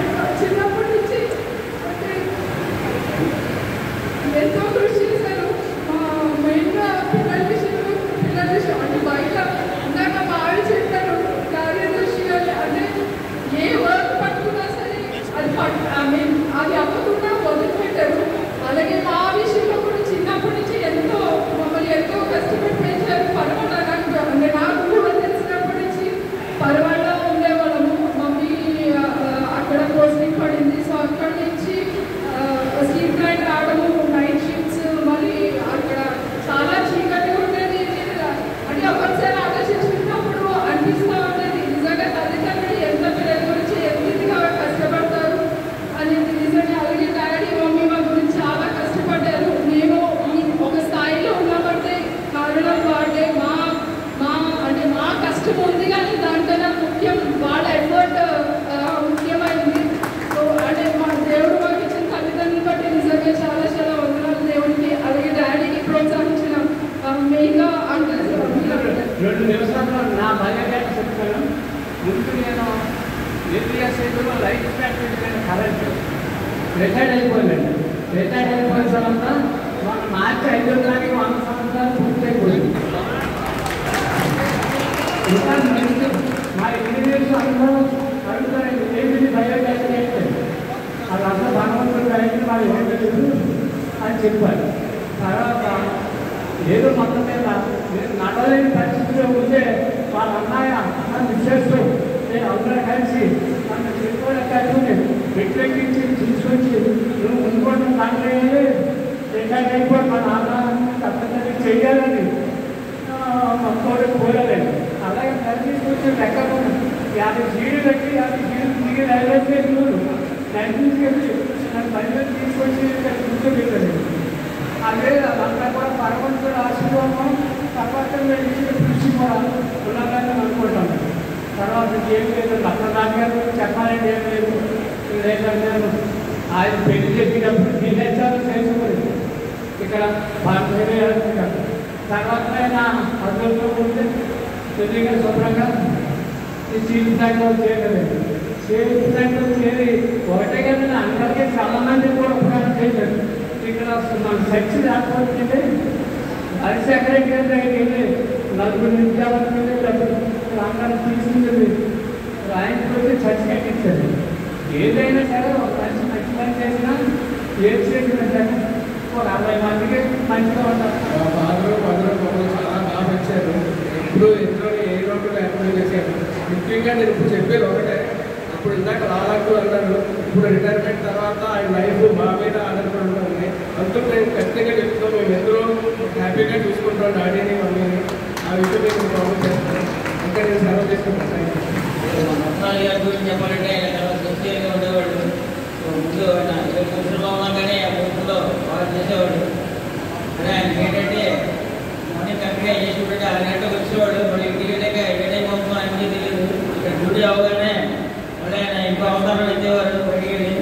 ఆయన చిన్నప్పటి నుంచి అంటే ఎంతో కృషి చేశారు మా మెయిన్గా పిల్లల విషయంలో పిల్లల విషయం అంటే బయట ఇందాక మా ఆవిడ చెప్పారు కార్యదర్శి అని అంటే ఏ వర్క్ పట్టుకున్నా సరే అది పట్ ఐ మీన్ అది అవ్వకుండా వదిలిపెట్టారు అలాగే మా విషయంలో కూడా చిన్నప్పటి నుంచి ఎంతో మమ్మల్ని ఎంతో కష్టపడి పెంచారు పర్వాలా నాకు అంటే నాకు కూడా తెలిసినప్పటి నుంచి పర్వాలా ఉండేవాళ్ళము మమ్మీ ఆ, అక్కడ పోస్టింగ్ పడింది సో అక్కడి నుంచి స్లీప్ నైట్ రావడము నైట్ షిఫ్ట్స్ మళ్ళీ అక్కడ చాలా చీకటి ఉండేది అంటే ఒకసారి ఆలోచించుకున్నప్పుడు అనిపిస్తూ ఉండేది నిజంగా తల్లిదండ్రులు ఎంత పిల్లల గురించి ఎంత ఇదిగా కష్టపడతారు అనేది నిజంగా అలాగే డాడీ మమ్మీ మా గురించి చాలా కష్టపడ్డారు మేము ఈ ఒక స్థాయిలో ఉన్నామంటే కారణం వాళ్ళే మా మా అంటే మా కష్టం ఉంది కానీ దానికన్నా ముఖ్యం వాళ్ళ ఎఫర్ట్ ముఖ్యమైనది సో అంటే మా దేవుడు మాకు ఇచ్చిన తల్లిదండ్రులు బట్టి నిజంగా చాలా చాలా వందనాలు దేవుడికి అలాగే డాడీని ప్రోత్సహించిన మెయిన్గా అంటే రెండు నిమిషాల్లో నా బయోడేటా చెప్తాను ముందు నేను ఏపీఎస్ఐలో లైఫ్ ఫ్యాక్టరీ కరెంట్ రిటైర్డ్ అయిపోయిందండి రిటైర్డ్ అయిపోయిన తర్వాత మన మార్చి ఐదో తారీఖు వంద సంవత్సరాలు పూర్తి అయిపోయింది ఇంకా నెక్స్ట్ మా ఇంజనీర్స్ అందరూ అడుగుతారండి ఏమిటి బయోడేటా చేస్తే అదంతా భగవంతుడు కలిగి వాళ్ళు ఏం తెలియదు అని చెప్పారు తర్వాత ఏదో మొత్తం మీద నేను నడలేని పరిస్థితిలో ఉంటే వాళ్ళ అన్నయ్య నన్ను చేస్తూ నేను అందరూ కలిసి నన్ను చెప్పుకోవడం కలిసి వ్యతిరేకించి తీసుకొచ్చి నువ్వు ముందుకోవడం తండ్రి రిటైర్ అయిపోయి మా నాన్న తప్పనిసరి చెయ్యాలని కోరి కోరలేదు అలాగే సర్వీస్ వచ్చి లెక్క యాభై సీడీ పెట్టి యాభై సీడీ తిరిగి రైల్వే స్టేషన్ నన్ను తీసుకెళ్ళి నన్ను పని తీసుకొచ్చి ఇక్కడ కూర్చోబెట్టాడు అదే అదంతా కూడా భగవంతుడు ఆశీర్వాదం తర్వాత ఇచ్చిన కృషి కూడా ఉన్నదని అనుకుంటాం తర్వాత ఏం లేదు అప్పటిదాకా చెప్పాలంటే ఏం లేదు లేదంటే ఆయన పెళ్లి చెప్పినప్పుడు తినేసారు చేసుకోలేదు ఇక్కడ భారతీయ తర్వాత ఆయన అదృష్టం ఉంటే తెలియగా శుభ్రంగా ఈ సీల్ దాంట్లో చేయలేదు సీల్ దాంట్లో చేరి ఒకటే కదా అందరికీ చాలా మంది కూడా ఉపకారం చేశారు ఇక్కడ మన చర్చి రాకపోతే అది సెక్రటరీ దగ్గరికి వెళ్ళి నలుగురు నిమిషాలకు వెళ్ళి డబ్బులు అందరం తీసుకుంటుంది ఆయనకి వచ్చి చర్చి కట్టించారు ఏదైనా సరే ఒక మంచి మంచి పని చేసినా ఏం చేసినా సరే ఒక అరవై మందికి మంచిగా ఉంటారు మా ఫాదరు మదర్ మమ్మల్ని చాలా బాగా పెంచారు ఎప్పుడు ఇంట్లో ఏ లోటు లేకుండా చేశారు ముఖ్యంగా నేను ఇప్పుడు చెప్పేది ఒకటే ఇప్పుడు ఇందాక లాలాకు అన్నారు ఇప్పుడు రిటైర్మెంట్ తర్వాత ఆయన లైఫ్ మా మీద ఆధారపడి ఉంటుంది అందుకు నేను ఖచ్చితంగా చెప్తాను మేము ఎందరో హ్యాపీగా చూసుకుంటాం డాడీని మమ్మీని ఆ విషయం నేను ప్రాబ్లం చేస్తాను ఇంకా నేను సెలవు చేసుకుంటాను మస్తాన్ గారి గురించి చెప్పాలంటే ఆయన చాలా సిన్సియర్గా ఉండేవాడు సో ముందు ఆయన ఏ పోస్టులో ఉన్నాగానే ఆ పోస్టులో బాగా చేసేవాడు అదే ఆయన ఏంటంటే మార్నింగ్ కరెక్ట్గా చేసి ఉంటే ఆరు గంటలకు వచ్చేవాడు మళ్ళీ ఇంటికి వెళ్ళాక ఏ టైం అవుతుందో ఆయనకి తెలియదు ఇక్కడ డ్యూటీ అవగానే మళ్ళీ ఆయన ఇంకో అవతారం ఎత్తేవారు బయటికి వెళ్ళి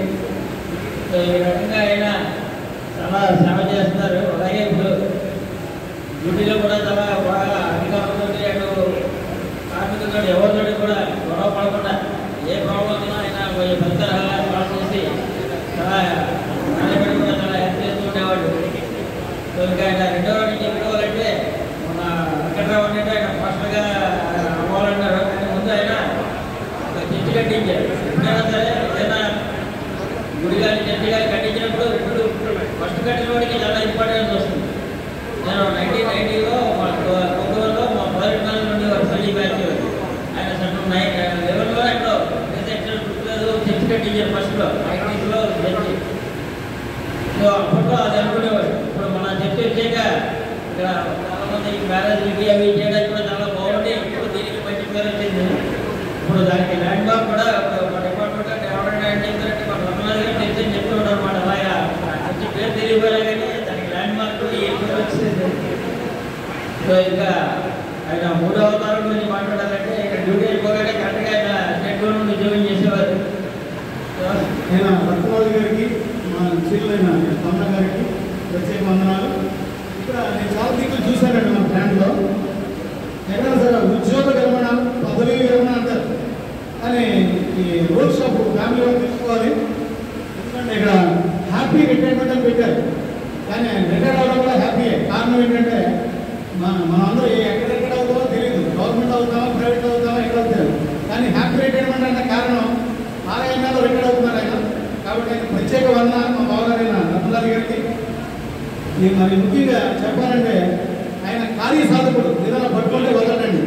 సో ఈ రకంగా ఆయన చాలా శ్రమ చేస్తున్నారు అలాగే ఇప్పుడు డ్యూటీలో కూడా చాలా బాగా అధికారంతో అటు కార్మికులతో ఎవరితోటి కూడా గొడవ పడకుండా ఏ ప్రాబ్లం ఉన్నా ఆయన కొంచెం పరిసరాలు పాస్ చేసి చాలా మేనేజ్మెంట్ కూడా చాలా హెల్ప్ చేస్తూ ఉండేవాడు సో ఇంకా ఆయన రెండో వాడిని చెప్పుకోవాలంటే మన వెంకట్రావు అంటే ఆయన మాస్టర్గా అవ్వాలన్నారు కానీ ముందు ఆయన ఒక చర్చి కట్టించారు ఎప్పుడైనా సరే ఏదైనా గుడి కానీ చర్చి కానీ కట్టించినప్పుడు ఇప్పుడు ఫస్ట్ కట్టిన వాడికి చాలా ఇంపార్టెన్స్ వస్తుంది నేను నైన్టీన్ నైన్టీలో మా కొత్తలో మా మొదటి కాలం నుండి వారు సజీ బ్యాచ్ ఆయన సెంటర్ నైన్ లెవెన్లో ఎక్కడో ఎక్సెప్షన్ గుర్తులేదు చర్చి కట్టించారు ఫస్ట్లో నైన్టీస్లో చర్చి సో అప్పట్లో అది అనుకునేవాడు ఇప్పుడు మన చర్చి వచ్చాక ఇక్కడ చాలా మంది మ్యారేజ్లకి అవి చేయడానికి కూడా చాలా బాగుంది ఇప్పుడు దీనికి మంచి పేరు వచ్చింది ఇప్పుడు దానికి ల్యాండ్ మార్క్ కూడా ఇప్పుడు మా డిపార్ట్మెంట్ ఎవరైనా ఏం చెప్తారంటే మన రమణాథ్ గారు చర్చి అని చెప్తూ ఉంటారు అనమాట అలాగా ఆ చర్చి పేరు తెలియపోయినా కానీ దానికి ల్యాండ్ మార్క్ ఈ పేరు వచ్చింది సో ఇంకా ఆయన మూడో అవతారం గురించి మాట్లాడాలంటే ఇక్కడ డ్యూటీ అయిపోగానే కరెక్ట్గా ఆయన స్టేట్ గవర్నమెంట్ ఉద్యోగం చేసేవారు సో నేను రత్నరాజు గారికి మా చీలైన తమ్మ గారికి ప్రత్యేక వందనాలు ఇక్కడ నేను చాలా దిక్కులు చూశానండి మన ప్లాంట్లో ఎక్కడ సరే ఉద్యోగ విరమణ పదవీ విరమణ అంటారు కానీ ఈ రోడ్ షాప్ ఫ్యామిలీ వాళ్ళు తీసుకోవాలి ఎందుకంటే ఇక్కడ హ్యాపీ రిటైర్మెంట్ అని పెట్టారు కానీ రిటైర్ అవ్వడం కూడా హ్యాపీయే కారణం ఏంటంటే మన మనం అందరూ ఎక్కడెక్కడ అవుతామో తెలియదు గవర్నమెంట్ అవుతామా ప్రైవేట్ అవుతామా ఎక్కడ అవుతారు కానీ హ్యాపీ రిటైర్మెంట్ అంటే కారణం ఆలయంలో రిటైర్ అవుతున్నారు ఆయన కాబట్టి ఆయన ప్రత్యేక వర్ణ మా బావగారైన రత్నాథ్ గారికి ఈ మరి ముఖ్యంగా చెప్పాలంటే ఆయన కార్య సాధకుడు ఏదైనా పట్టుకుంటే వదలండి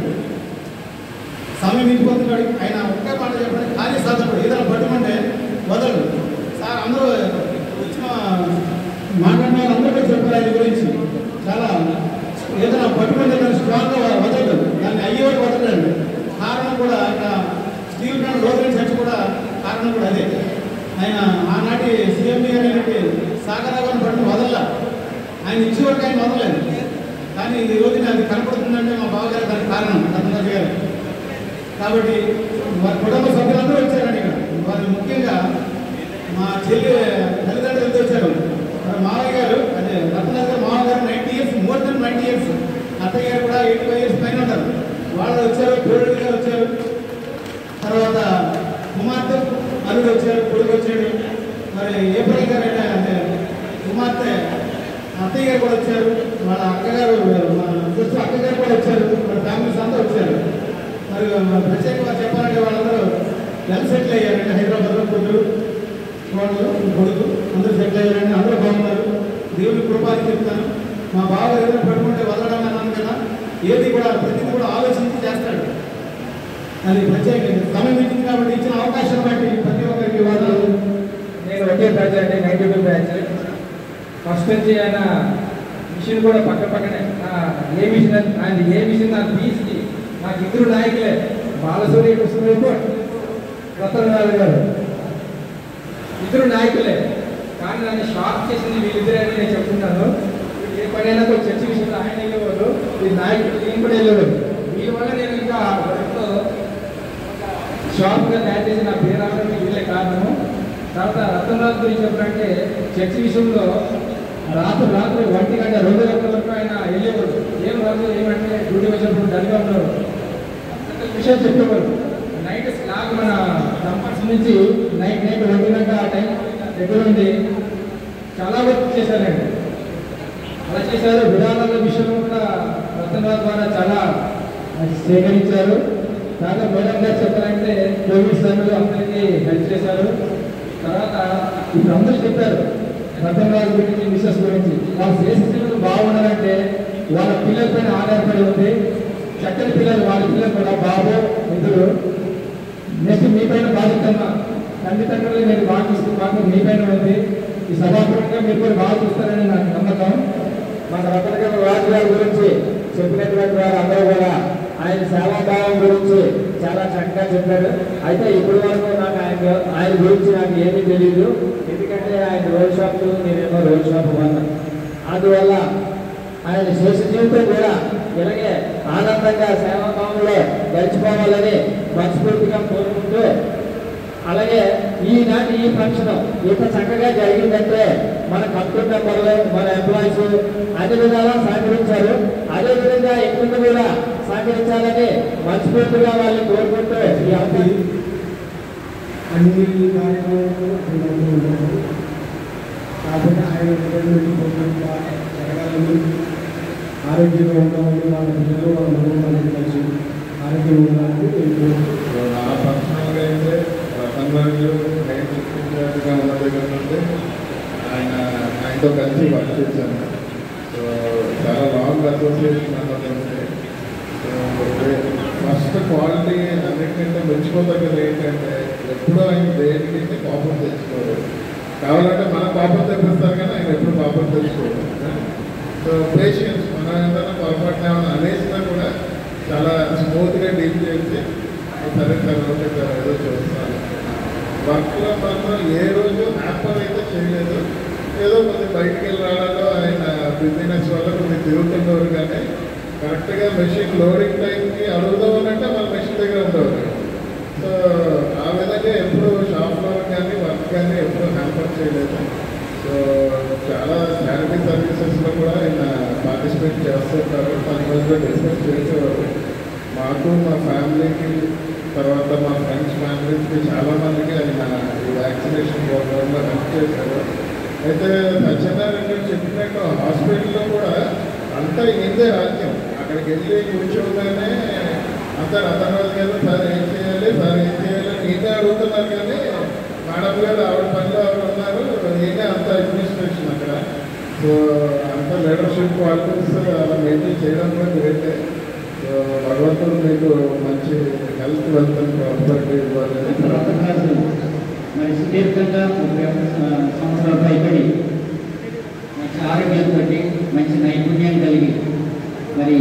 సమయం మించిపోతున్నాడు ఆయన ఒకే మాట చెప్పండి కార్య సాధకుడు ఏదైనా పట్టుకుంటే వదలడు సార్ అందరూ వచ్చిన మాట్లాడిన వాళ్ళు అందరూ కూడా చెప్పారు ఆయన గురించి చాలా ఏదైనా పట్టుకుంటే దాన్ని స్ట్రాంగ్గా వదలడు దాన్ని అయ్యే వరకు వదలండి కారణం కూడా ఆయన స్టీల్ ప్లాంట్ రోడ్డు చర్చ కూడా కారణం కూడా అదే ఆయన ఆనాటి సీఎం గారి సాగరాగని పట్టిన వదల ఆయన ఇచ్చే వరకు ఆయన వదలలేదు కానీ ఈ రోజున అది కనపడుతుందంటే మా బావగారు దానికి కారణం రత్నరాజు గారు కాబట్టి వారి కుటుంబ సభ్యులందరూ వచ్చారండి ఇక్కడ వారు ముఖ్యంగా మా చెల్లి తల్లిదండ్రులు ఎంత వచ్చారు మరి మావయ్య గారు అదే రత్నరాజు గారు మావయ్య గారు ninety years more than ninety years అత్తయ్య గారు కూడా ఎయిటీ ఫైవ్ ఇయర్స్ పైన ఉంటారు వాళ్ళు వచ్చారు పేరుడు గారు వచ్చారు తర్వాత కుమార్తె అల్లుడు వచ్చారు కొడుకు వచ్చాడు మరి ఏప్రిల్ గారు అంటే అంటే కుమార్తె అత్తయ్య గారు కూడా వచ్చారు వాళ్ళ అక్కగారు మన సిస్టర్ అక్కగారు కూడా వచ్చారు వాళ్ళ ఫ్యామిలీస్ అంతా వచ్చారు మరి ప్రత్యేకంగా చెప్పాలంటే వాళ్ళందరూ వెల్ సెటిల్ అయ్యారండి హైదరాబాద్లో కూతురు వాళ్ళు కొడుకు అందరూ సెటిల్ అయ్యారండి అందరూ బాగున్నారు దేవుని కృపాది చెప్తాను మా బావ ఏదైనా పట్టుకుంటే వదలడం అన్నాను కదా ఏది కూడా ప్రతిదీ కూడా ఆలోచించి చేస్తాడు అది ప్రత్యేక సమయం ఇచ్చింది కాబట్టి ఇచ్చిన అవకాశం బట్టి ప్రతి ఒక్కరికి వాదాలు నేను ఒకే బ్యాచ్ అండి నైన్టీ టూ బ్యాచ్ ఫస్ట్ నుంచి ఆయన మిషన్ కూడా పక్క పక్కనే ఆ, ఏ మిషన్ అని- ఆయన ఏ మిషన్ నాకు తీసి నాకు ఇద్దరు నాయకులే బాలసూరి కృష్ణదేవు రతనరాజు గారు ఇద్దరు నాయకులే కానీ నన్ను షాక్ చేసింది వీళ్ళిద్దరే అని నేను చెప్తున్నాను ఏ పనైనా ఒక చర్చ విషయంలో ఆయన వెళ్ళేవాళ్ళు ఈ నాయకులు నేను కూడా వెళ్ళేవాళ్ళు వీళ్ళ వల్ల నేను ఇంకా వర్క్లో షాప్గా తయారు చేసి నా పేరు రావడానికి వీళ్ళే కారణము తర్వాత రతనరాజు గురించి చెప్పాలంటే చర్చి విషయంలో రాత్రి రాత్రి ఒంటి గంట రెండు గంటల వరకు ఆయన వెళ్ళేవాడు ఏం రాదు ఏమంటే డ్యూటీ వచ్చినప్పుడు డల్గా ఉన్నారు ఒక విషయం చెప్పేవారు నైట్ స్లాగ్ మన డంపర్స్ నుంచి నైట్ నైట్ ఒంటి గంట ఆ టైం దగ్గర ఉండి చాలా వర్క్ చేశారండి అలా చేశారు విధానాల విషయంలో కూడా రతనరాజు ద్వారా చాలా సేకరించారు తర్వాత మేడం గారు చెప్పాలంటే కోవిడ్ సమయంలో అందరికీ హెల్ప్ చేశారు తర్వాత ఇప్పుడు అందరూ చెప్పారు రతనరాజు గురించి మిస్సెస్ గురించి వాళ్ళ శ్రేష్ఠులు బాగున్నారంటే వాళ్ళ పిల్లల పైన ఆధారపడి ఉంది చక్కని పిల్లలు వాళ్ళ పిల్లలు కూడా బాబు ఇద్దరు నెక్స్ట్ మీ పైన బాధ్యత తల్లిదండ్రులు నేను బాగా చూసుకుని బాగా మీ పైన ఉంది ఈ సభాపూర్వకంగా మీరు కూడా బాగా చూస్తారని నాకు నమ్మకం మన రతనగర రాజు గారి గురించి చెప్పినటువంటి వారు అందరూ కూడా ఆయన సేవాభావం గురించి చాలా చక్కగా చెప్పారు అయితే ఇప్పటి వరకు నాకు ఆయన ఆయన గురించి నాకు ఏమీ తెలియదు ఎందుకంటే ఆయన రోడ్ షాప్ నేనేమో రోడ్ షాప్ వల్ల అందువల్ల ఆయన శేష జీవితం కూడా ఇలాగే ఆనందంగా సేవాభావంలో గడిచిపోవాలని మనస్ఫూర్తిగా కోరుకుంటూ అలాగే ఈనాటి ఈ ఫంక్షన్ ఇంత చక్కగా జరిగిందంటే మన కంపెనీ మెంబర్లు మన ఎంప్లాయీస్ అన్ని విధాలా సహకరించారు అదే విధంగా ఎక్కువ కూడా సహకరించాలని మనస్ఫూర్తిగా వాళ్ళని కోరుకుంటూ ఈ అవకాశం అన్ని కార్యక్రమాలు అందుబాటులో ఉంటారు కాబట్టి ఆయన రిటైర్మెంట్ ప్రోగ్రామ్గా జరగాలని ఆరోగ్యంగా ఉండాలని వాళ్ళ పిల్లలు వాళ్ళ కుటుంబానికి కలిసి ఆరోగ్యంగా ఉండాలని నేను కోరుకుంటున్నాను. నా పర్సనల్గా అయితే రతన్ రాజు నేను చూపించినట్టుగా ఉన్న దగ్గర నుండి ఆయన ఆయనతో కలిసి వర్క్ చేశాను సో చాలా లాంగ్ అసోసియేషన్ అన్నది ఉంది సో ఫస్ట్ క్వాలిటీ అన్నిటికంటే మెచ్చిపోతగ్గది ఏంటంటే ఎప్పుడూ ఆయన దేనికైతే కోపం తెచ్చుకోరు కావాలంటే మన కోపం తెప్పిస్తారు కానీ ఆయన ఎప్పుడు కోపం తెచ్చుకోరు సో పేషెన్స్ మనం ఏదైనా పొరపాటున ఏమైనా అనేసినా కూడా చాలా స్మూత్గా డీల్ చేసి సరే సరే ఓకే సార్ ఏదో చూస్తాను వర్క్లో మాత్రం ఏ రోజు హ్యాపర్ అయితే చేయలేదు ఏదో కొద్ది బయటికి వెళ్ళి రావడంలో ఆయన బిజినెస్ వల్ల కొద్ది తిరుగుతుండేవారు కానీ కరెక్ట్గా మెషిన్ లోడింగ్ టైంకి అడుగుదామనంటే మన మెషిన్ దగ్గర ఉండేవారు సో ఆ విధంగా ఎప్పుడు షాప్లో కానీ వర్క్ కానీ ఎప్పుడు హ్యాంపర్ చేయలేదు సో చాలా శానిటరీ సర్వీసెస్లో కూడా ఆయన పార్టిసిపేట్ చేస్తుంటారు తన రోజులో డిస్కస్ చేసేవారు మాకు మా ఫ్యామిలీకి తర్వాత మా ఫ్రెండ్స్ ఫ్యామిలీస్కి చాలా మందికి ఆయన ఈ వ్యాక్సినేషన్ ప్రోగ్రాంలో హెల్ప్ చేశారు అయితే సత్యనారాయణ గారు చెప్పినట్టు హాస్పిటల్లో కూడా అంతా ఇందే రాజ్యం అక్కడికి వెళ్ళి కూర్చోగానే అంతా రథరాజు గారు సార్ ఏం చేయాలి సార్ ఏం చేయాలి నేనే అడుగుతున్నారు కానీ మేడం గారు ఆవిడ పనిలో ఆవిడ ఉన్నారు నేనే అంత అడ్మినిస్ట్రేషన్ అక్కడ సో అంత లీడర్షిప్ క్వాలిటీస్ అలా మెయింటైన్ చేయడం కూడా గ్రేటే సో భగవంతుడు మీకు మంచి హెల్త్ వెల్త్ ప్రాస్పరిటీ ఇవ్వాలని తర్వాత క్లాసు మరి సుదీర్ఘంగా ముప్పై ఒక్క స- సంవత్సరాల పైబడి మంచి ఆరోగ్యంతో మంచి నైపుణ్యం కలిగి మరి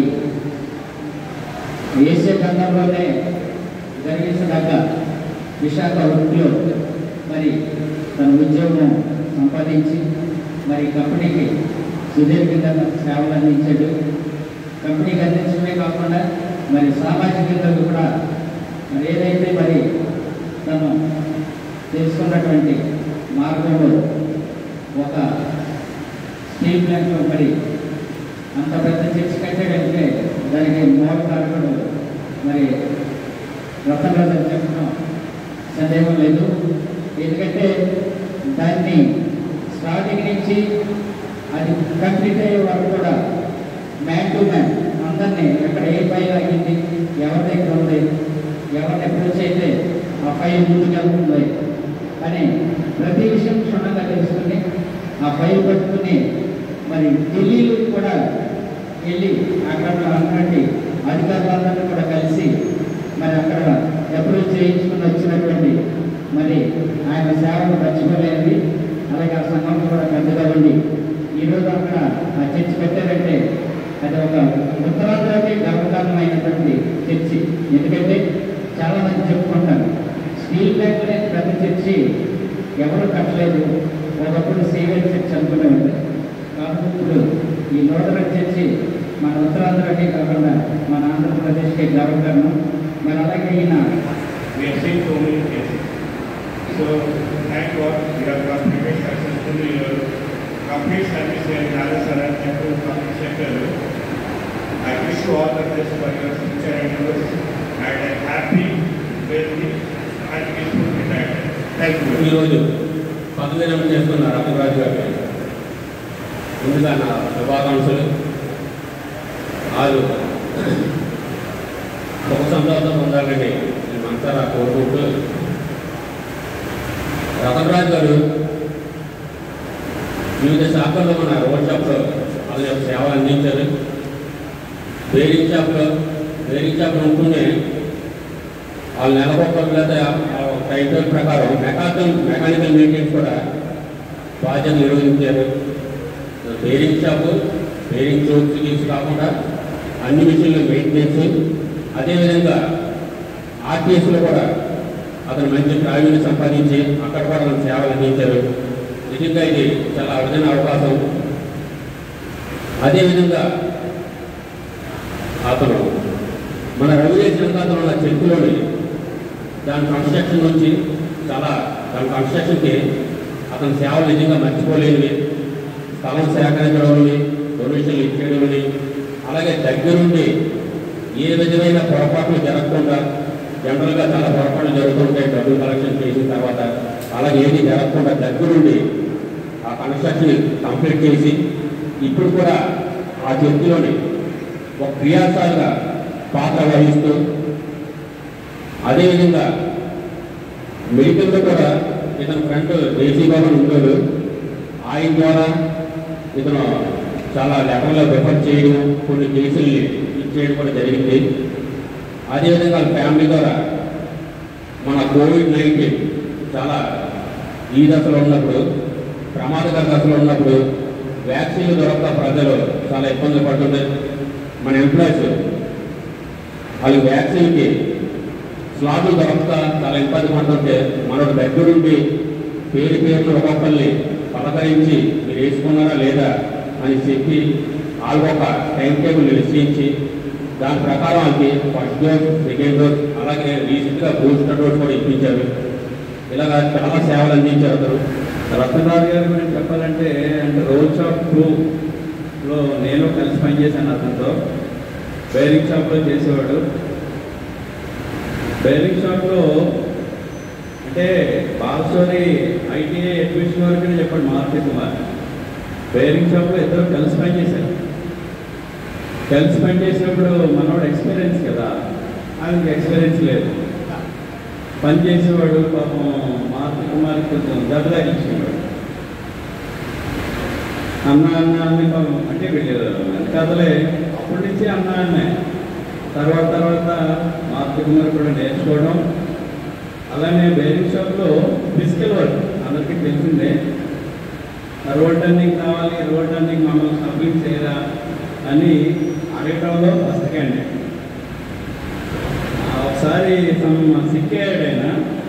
వేసే గంధంలోనే జరిగించదగ్గ విశాఖ వృత్తిలో మరి తన ఉద్యోగం సంపాదించి మరి కంపెనీకి సుదీర్ఘంగా సేవలు అందించాడు కంపెనీకి అందించడమే కాకుండా మరి సామాజికంగా కూడా మరి ఏదైతే మరి తను తెలుసుకున్నటువంటి మార్గంలో ఒక స్టీల్ ప్లాంట్లో మరి అంత పెద్ద చర్చ కట్టాడంటే దానికి మూల కారకుడు మరి రతనరాజు అని చెప్పడం సందేహం లేదు ఎందుకంటే దాన్ని స్టార్టింగ్ నుంచి అది కంప్లీట్ అయ్యే వరకు కూడా మ్యాన్ టు మ్యాన్ అందరినీ ఎక్కడ ఏ ఫైల్ అయ్యింది ఎవరి దగ్గర ఉంది ఎవరిని అప్రోచ్ అయితే ఆ ఫైల్ ముందుకు వెళ్తుంది అని ప్రతి విషయం క్షుణ్ణంగా తెలుసుకుని ఆ ఫైల్ పట్టుకుని మరి ఢిల్లీలో కూడా వెళ్ళి అక్కడ అన్నటువంటి అధికారులందరినీ కూడా కలిసి మరి అక్కడ అప్రోచ్ చేయించుకుని వచ్చినటువంటి మరి ఆయన సేవలు మర్చిపోలేనిది అలాగే ఆ సంఘం కూడా పెద్దగా ఉండి ఈరోజు అక్కడ ఆ చర్చి పెట్టారంటే అది ఒక ఉత్తరాంధ్రకి గర్వకారణమైనటువంటి చర్చి ఎందుకంటే చాలా మంది చెప్పుకుంటారు స్టీల్ ప్లాంట్ అనేది పెద్ద చర్చి ఎవరు కట్టలేదు ఒకప్పుడు సేవల్ చర్చి అనుకునేవాళ్ళు కాబట్టి ఇప్పుడు ఈ నూతన చర్చి మన ఉత్తరాంధ్రకే కాకుండా మన ఆంధ్రప్రదేశ్కే గర్వకారణం మరి అలాగే ఈయన We have seen so many cases. So thank God we have completed successfully your complete service in Nalasara Temple Public Sector. I wish you all the best for your future endeavors and a happy, wealthy and peaceful retirement. Thank you. ఈరోజు పదవిరమణ చేస్తున్న రఘురాజు గారికి ముందుగా నా శుభాకాంక్షలు వాళ్ళు సుఖ సంతోషం పొందాలని నేను మనసారా కోరుకుంటూ రఘురాజు గారు వివిధ శాఖల్లో మన రోడ్ షాప్లో వాళ్ళ యొక్క సేవలు అందించారు బేరింగ్ షాప్లో బేరింగ్ షాప్లో ఉంటూనే వాళ్ళు నెలకొక లేదా టైం టేబుల్ ప్రకారం మెకానికల్ మెకానికల్ మెయింటెనెన్స్ కూడా బాధ్యత నిర్వహించారు బేరింగ్ షాపు బేరింగ్ చోక్స్ గీక్స్ కాకుండా అన్ని విషయంలో మెయింటెనెన్స్ అదేవిధంగా ఆర్టీఎస్లో కూడా అతను మంచి ప్రావీణ్యం సంపాదించి అక్కడ కూడా మన సేవలు అందించారు నిజంగా ఇది చాలా అరుదైన అవకాశం అదేవిధంగా అతను మన రవిలే శ్రీనివాసం ఉన్న చెక్కులోని దాని కన్స్ట్రక్షన్ నుంచి చాలా దాని కన్స్ట్రక్షన్కి అతని సేవలు నిజంగా మర్చిపోలేనివి స్థలం సేకరించడంలోని డొనేషన్లు ఇచ్చేయడంలోని అలాగే దగ్గరుండి ఏ విధమైన పొరపాట్లు జరగకుండా జనరల్గా చాలా పొరపాట్లు జరుగుతుంటాయి డబ్బులు కలెక్షన్ చేసిన తర్వాత అలాగే ఏది జరగకుండా దగ్గరుండి ఆ కన్స్ట్రక్షన్ కంప్లీట్ చేసి ఇప్పుడు కూడా ఆ చెట్టులోని ఒక క్రియాశాలుగా పాత్ర వహిస్తూ అదేవిధంగా మెడికల్లో కూడా ఇతను ఫ్రెండ్ జేసీ బాబు ఉంటాడు ఆయన ద్వారా ఇతను చాలా లెటర్లో రిఫర్ చేయడం కొన్ని కేసుల్ని ఇచ్చేయడం కూడా జరిగింది అదేవిధంగా వాళ్ళ ఫ్యామిలీ ద్వారా మన కోవిడ్ నైన్టీన్ చాలా ఈ దశలో ఉన్నప్పుడు ప్రమాదకర దశలో ఉన్నప్పుడు వ్యాక్సిన్లు దొరక్క ప్రజలు చాలా ఇబ్బందులు పడుతుంది మన ఎంప్లాయీస్ వాళ్ళు వ్యాక్సిన్కి స్లాట్లు దొరక్క చాలా ఇబ్బంది పడుతుంటే మనకు దగ్గరుండి పేరు పేరును ఒక్కొక్కరిని పలకరించి మీరు వేసుకున్నారా లేదా అని చెప్పి వాళ్ళు ఒక టైం టేబుల్ నిశ్చయించి దాని ప్రకారం వాళ్ళకి ఫస్ట్ డోస్ సెకండ్ డోస్ అలాగే రీసెంట్గా బూస్టర్ డోస్ కూడా ఇప్పించారు ఇలాగ చాలా సేవలు అందించారు అతను రత్నరాజు గారి గురించి చెప్పాలంటే అంటే రోడ్ షాప్ లో నేను కలిసి పనిచేశాను అతనితో బేరింగ్ షాప్లో చేసేవాడు బేరింగ్ షాప్లో అంటే బాలస్టోరీ ఐటీఐ అడ్మిషన్ వరకు చెప్పండి మారుతి కుమార్ బేరింగ్ షాప్లో ఇద్దరు కలిసి పనిచేశారు కలిసి పనిచేసినప్పుడు మనోడు ఎక్స్పీరియన్స్ కదా ఆయనకి ఎక్స్పీరియన్స్ లేదు పని చేసేవాడు పాపం మారుతి కుమార్ కొంచెం దెబ్బ తగిలించేవాడు అన్న అన్న అని పాపం అంటే వీళ్ళు వెనకాతలే అప్పటి నుంచి అన్న అన్నే తర్వాత తర్వాత మారుతి కుమార్ కూడా నేర్చుకోవడం అలానే బేరింగ్ షాప్లో ఫిజికల్ వర్క్ అందరికీ తెలిసిందే రోడ్ టర్నింగ్ కావాలి రోడ్ టర్నింగ్ మమ్మల్ని కంప్లీట్ చేయరా అని అడగటంలో ఫస్ట్ క్యాండిడేట్ ఒకసారి సమ్ సిక్కేయాడు ఆయన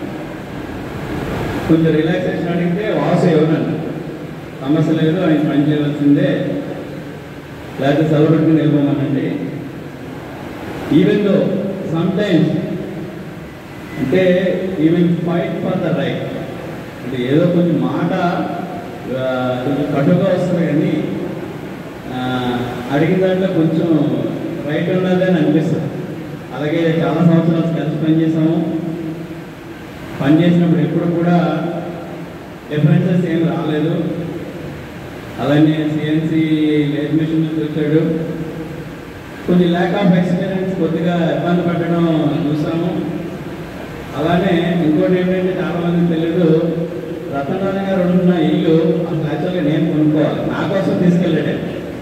కొంచెం రిలాక్సేషన్ అడిగితే వాసు ఎవరన్నా సమస్య లేదు ఆయన పని చేయవలసిందే లేకపోతే చదవడానికి నిలబోమనండి ఈవెన్ దో సమ్ టైమ్స్ అంటే even fight for the right అంటే ఏదో కొంచెం మాట ఆ, కొంచెం కటుగా వస్తుంది కానీ ఆ, అడిగిన దాంట్లో కొంచెం రైట్ ఉన్నది అని అనిపిస్తుంది అలాగే చాలా సంవత్సరాలు కలిసి పనిచేసాము పనిచేసినప్పుడు ఎప్పుడు కూడా డిఫరెన్సెస్ ఏం రాలేదు అలానే సిఎన్సి లేట్ మిషన్ నుంచి వచ్చాడు కొంచెం ల్యాక్ ఆఫ్ ఎక్స్పీరియన్స్ కొద్దిగా ఇబ్బంది పెట్టడం చూసాము అలానే ఇంకోటి ఏంటంటే చాలా మందికి తెలియదు రతనారాయణ గారు ఉంటున్న ఇల్లు అసలు యాక్చువల్గా నేను కొనుక్కోవాలి నా కోసం తీసుకెళ్ళాడే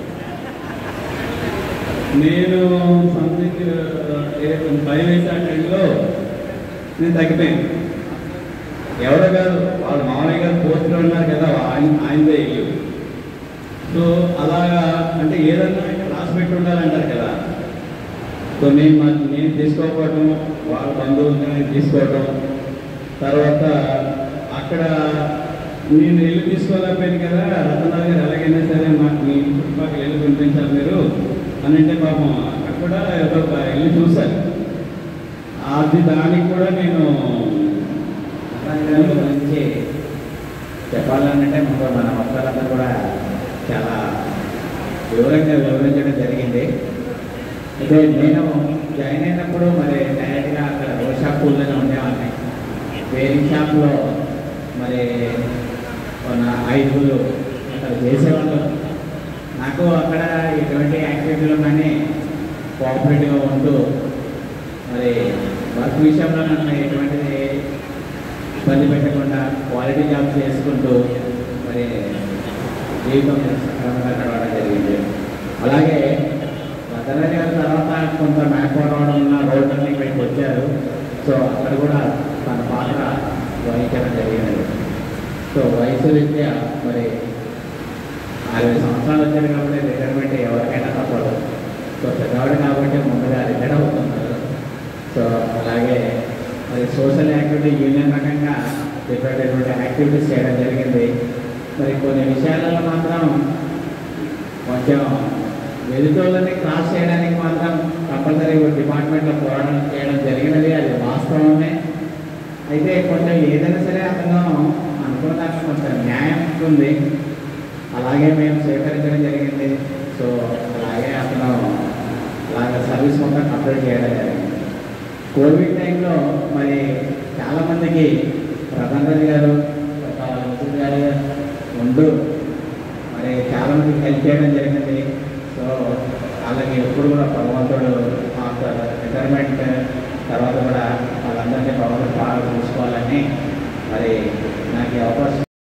నేను సంథింగ్ భయం వేసే టైంలో నేను తగ్గిపోయాను ఎవరో కాదు వాళ్ళు మామయ్య గారు పోస్టులో ఉన్నారు కదా ఆయన ఆయనదే ఇల్లు సో అలాగా అంటే ఏదన్నా అంటే రాసి పెట్టి ఉండాలంటారు కదా సో నేను మా- నేను తీసుకోకపోవటం వాళ్ళ బంధువులు నేను తీసుకోవటం తర్వాత అక్కడ నేను ఇల్లు తీసుకోలేకపోయాను కదా రతనాథ్ గారు ఎలాగైనా సరే మాకు మీ చుట్టుపక్కల ఇల్లు పంపించాలి మీరు అని అంటే పాపం అక్కడ కూడా ఏదో ఒక ఇల్లు చూశాను అది దానికి కూడా నేను దాని గురించి చెప్పాలనంటే ముందు మన మొక్కలంతా కూడా చాలా వివరంగా వివరించడం జరిగింది అయితే నేను జాయిన్ అయినప్పుడు మరి డైరెక్ట్గా అక్కడ రోడ్ షాప్ కూల్లోనే ఉండేవాడిని వేరింగ్ షాప్లో మరి మన ఐదుగురు అక్కడ చేసేవాళ్ళు నాకు అక్కడ ఎటువంటి యాక్టివిటీలో కానీ కోఆపరేటివ్గా ఉంటూ మరి వర్క్ విషయంలో నన్ను ఎటువంటిది ఇబ్బంది పెట్టకుండా క్వాలిటీ జాబ్ చేసుకుంటూ మరి జీవితం సక్రమంగా గడవడం జరిగింది అలాగే భద్రాద్రి గారి తర్వాత కొంత మ్యాక్వర్ అవడం వల్ల రోడ్ టర్నింగ్ పైకి వచ్చారు సో అక్కడ కూడా తన పాత్ర వహించడం జరిగినది సో వయసు రీత్యా మరి అరవై సంవత్సరాలు వచ్చారు కాబట్టి రిటైర్మెంట్ ఎవరికైనా తప్పదు సో పెద్దవాడు కాబట్టి ముందుగా రిటైర్ అవుతున్నారు సో అలాగే మరి సోషల్ యాక్టివిటీ యూనియన్ రకంగా డిఫరెంట్ డిఫరెంట్ యాక్టివిటీస్ చేయడం జరిగింది మరి కొన్ని విషయాలలో మాత్రం కొంచెం వెలుతులని క్రాస్ చేయడానికి మాత్రం కంపల్సరీ డిపార్ట్మెంట్లో పోరాటం చేయడం జరిగినది అది వాస్తవమే అయితే కొంచెం ఏదైనా సరే అతను అనుకున్న దాంట్లో కొంచెం న్యాయం ఉంటుంది అలాగే మేము స్వీకరించడం జరిగింది సో అలాగే అతను అలాగే సర్వీస్ మొత్తం కంప్లీట్ చేయడం జరిగింది కోవిడ్ టైంలో మరి చాలామందికి ప్రధాన రెడ్డి గారు ముఖ్య గారు ఉంటూ మరి చాలామందికి హెల్ప్ చేయడం జరిగింది సో వాళ్ళకి ఎప్పుడు కూడా భగవంతుడు మాకు రిటైర్మెంట్ తర్వాత కూడా వాళ్ళందరినీ భగవంతుడు బాగా చూసుకోవాలని